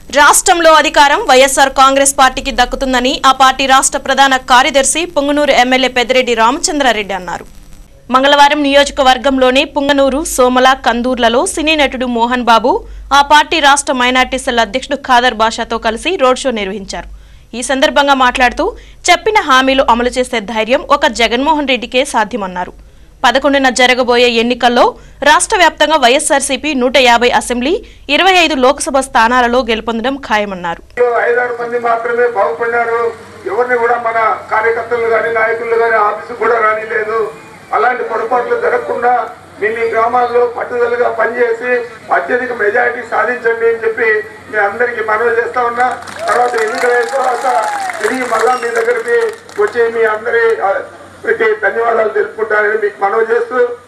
రాష్ట్రంలో అధికారం వైఎస్ఆర్ కాంగ్రెస్ పార్టీకి దక్కుతుందని ఆ పార్టీ రాష్ట్ర ప్రధాన కార్యదర్శి పుంగనూరు ఎమ్మెల్యే పెద్దిరెడ్డి రామచంద్రారెడ్డి అన్నారు మంగళవారం నియోజకవర్గంలోని పుంగనూరు సోమల కందూర్లలో సినీ నటుడు మోహన్ బాబు ఆ పార్టీ రాష్ట్ర మైనార్టీ సెల్ అధ్యక్షుడు ఖాదర్ బాషాతో కలిసి రోడ్ షో నిర్వహించారు ఈ సందర్భంగా మాట్లాడుతూ చెప్పిన హామీలు అమలు చేసే ధైర్యం ఒక జగన్మోహన్ రెడ్డికే సాధ్యమన్నారు పదకొండున జరగబోయే ఎన్నికల్లో రాష్ట్ర వ్యాప్తంగా వైఎస్ఆర్సీపీ నూట యాభై అసెంబ్లీ ఇరవై ఐదు లోక్సభ స్థానాలలో గెలుపొందడం ఖాయమన్నారు ఐదారు మంది మాత్రమే బాగుపడినారు ఎవరిని కూడా మన కార్యకర్తలు కానీ నాయకులు కానీ ఆఫీసు కూడా రానిలేదు అలాంటి పొరపాట్లు జరగకుండా మీ మీ గ్రామాల్లో పట్టుదలగా పనిచేసి అత్యధిక మెజారిటీ సాధించండి అని చెప్పి మీ అందరికీ మనవి చేస్తా ఉన్నా తర్వాత ఎన్నికలైన తర్వాత తిరిగి మళ్ళా మీ దగ్గరికి వచ్చి మీ అందరి ఆ, పెట్టి ధన్యవాదాలు తెలుపుకుంటారని మీకు మనవి చేస్తూ